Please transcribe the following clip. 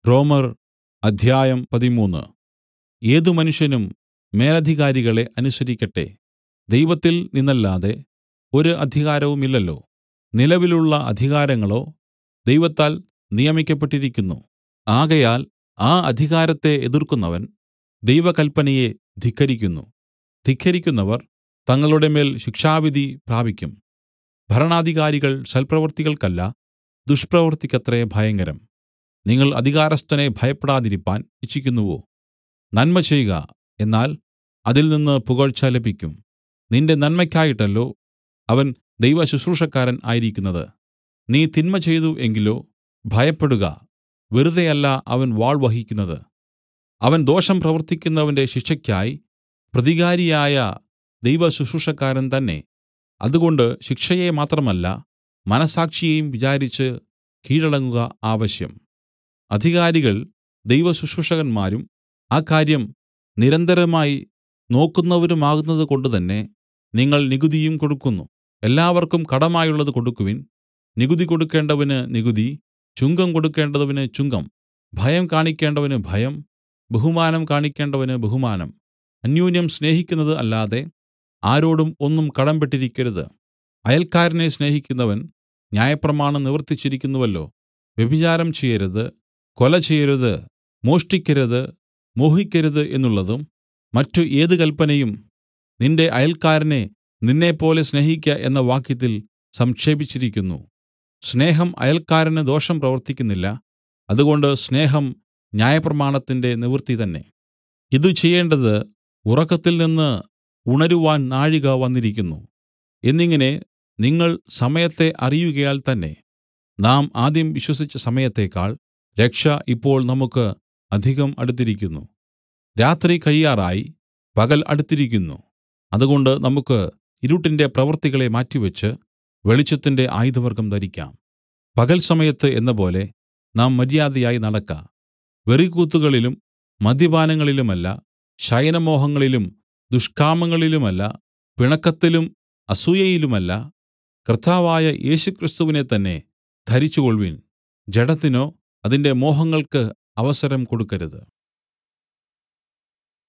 റോമർ അധ്യായം പതിമൂന്ന് ഏത് മനുഷ്യനും മേലധികാരികളെ അനുസരിക്കട്ടെ ദൈവത്തിൽ നിന്നല്ലാതെ ഒരു അധികാരവുമില്ലല്ലോ നിലവിലുള്ള അധികാരങ്ങളോ ദൈവത്താൽ നിയമിക്കപ്പെട്ടിരിക്കുന്നു ആകയാൽ ആ അധികാരത്തെ എതിർക്കുന്നവൻ ദൈവകൽപ്പനയെ ധിക്കരിക്കുന്നു ധിക്കരിക്കുന്നവർ തങ്ങളുടെ മേൽ ശിക്ഷാവിധി പ്രാപിക്കും ഭരണാധികാരികൾ സൽപ്രവൃത്തികൾക്കല്ല ദുഷ്പ്രവൃത്തിക്കത്രേ ഭയങ്കരം നിങ്ങൾ അധികാരസ്ഥനെ ഭയപ്പെടാതിരിപ്പാൻ ഇച്ഛിക്കുന്നുവോ നന്മ ചെയ്ക എന്നാൽ അതിൽ നിന്ന് പുകഴ്ച ലഭിക്കും നിന്റെ നന്മയ്ക്കായിട്ടല്ലോ അവൻ ദൈവശുശ്രൂഷക്കാരൻ ആയിരിക്കുന്നത് നീ തിന്മ ചെയ്തു എങ്കിലോ ഭയപ്പെടുക വെറുതെയല്ല അവൻ വാൾ വഹിക്കുന്നത് അവൻ ദോഷം പ്രവർത്തിക്കുന്നവന്റെ ശിക്ഷയ്ക്കായി പ്രതികാരിയായ ദൈവശുശ്രൂഷക്കാരൻ തന്നെ അതുകൊണ്ട് ശിക്ഷയെ മാത്രമല്ല മനസ്സാക്ഷിയെയും വിചാരിച്ച് കീഴടങ്ങുക ആവശ്യം അധികാരികൾ ദൈവശുശ്രൂഷകന്മാരും ആ കാര്യം നിരന്തരമായി നോക്കുന്നവരുമാകുന്നതുകൊണ്ട് തന്നെ നിങ്ങൾ നികുതിയും കൊടുക്കുന്നു എല്ലാവർക്കും കടമായുള്ളത് കൊടുക്കുവിൻ നികുതി കൊടുക്കേണ്ടവന് നികുതി ചുങ്കം കൊടുക്കേണ്ടവന് ചുങ്കം ഭയം കാണിക്കേണ്ടവന് ഭയം ബഹുമാനം കാണിക്കേണ്ടവന് ബഹുമാനം അന്യോന്യം സ്നേഹിക്കുന്നത് അല്ലാതെ ആരോടും ഒന്നും കടമ്പെട്ടിരിക്കരുത് അയൽക്കാരനെ സ്നേഹിക്കുന്നവൻ ന്യായപ്രമാണം നിവർത്തിച്ചിരിക്കുന്നുവല്ലോ വ്യഭിചാരം ചെയ്യരുത് കൊല ചെയ്യരുത് മോഷ്ടിക്കരുത് മോഹിക്കരുത് എന്നുള്ളതും മറ്റു ഏത് കല്പനയും നിന്റെ അയൽക്കാരനെ നിന്നെപ്പോലെ സ്നേഹിക്ക എന്ന വാക്യത്തിൽ സംക്ഷേപിച്ചിരിക്കുന്നു സ്നേഹം അയൽക്കാരന് ദോഷം പ്രവർത്തിക്കുന്നില്ല അതുകൊണ്ട് സ്നേഹം ന്യായപ്രമാണത്തിന്റെ നിവൃത്തി തന്നെ ഇതു ചെയ്യേണ്ടത് ഉറക്കത്തിൽ നിന്ന് ഉണരുവാൻ നാഴിക വന്നിരിക്കുന്നു എന്നിങ്ങനെ നിങ്ങൾ സമയത്തെ അറിയുകയാൽ തന്നെ നാം ആദ്യം വിശ്വസിച്ച സമയത്തേക്കാൾ രക്ഷ ഇപ്പോൾ നമുക്ക് അധികം അടുത്തിരിക്കുന്നു രാത്രി കഴിയാറായി പകൽ അടുത്തിരിക്കുന്നു അതുകൊണ്ട് നമുക്ക് ഇരുട്ടിന്റെ പ്രവൃത്തികളെ മാറ്റിവെച്ച് വെളിച്ചത്തിന്റെ ആയുധവർഗ്ഗം ധരിക്കാം പകൽ സമയത്ത് എന്നപോലെ നാം മര്യാദയായി നടക്ക വെറിക്കൂത്തുകളിലും മദ്യപാനങ്ങളിലുമല്ല ശയനമോഹങ്ങളിലും ദുഷ്കാമങ്ങളിലുമല്ല പിണക്കത്തിലും അസൂയയിലുമല്ല കർത്താവായ യേശുക്രിസ്തുവിനെ തന്നെ ധരിച്ചുകൊൾവിൻ ജഡത്തിനോ അതിന്റെ മോഹങ്ങൾക്ക് അവസരം കൊടുക്കരുത്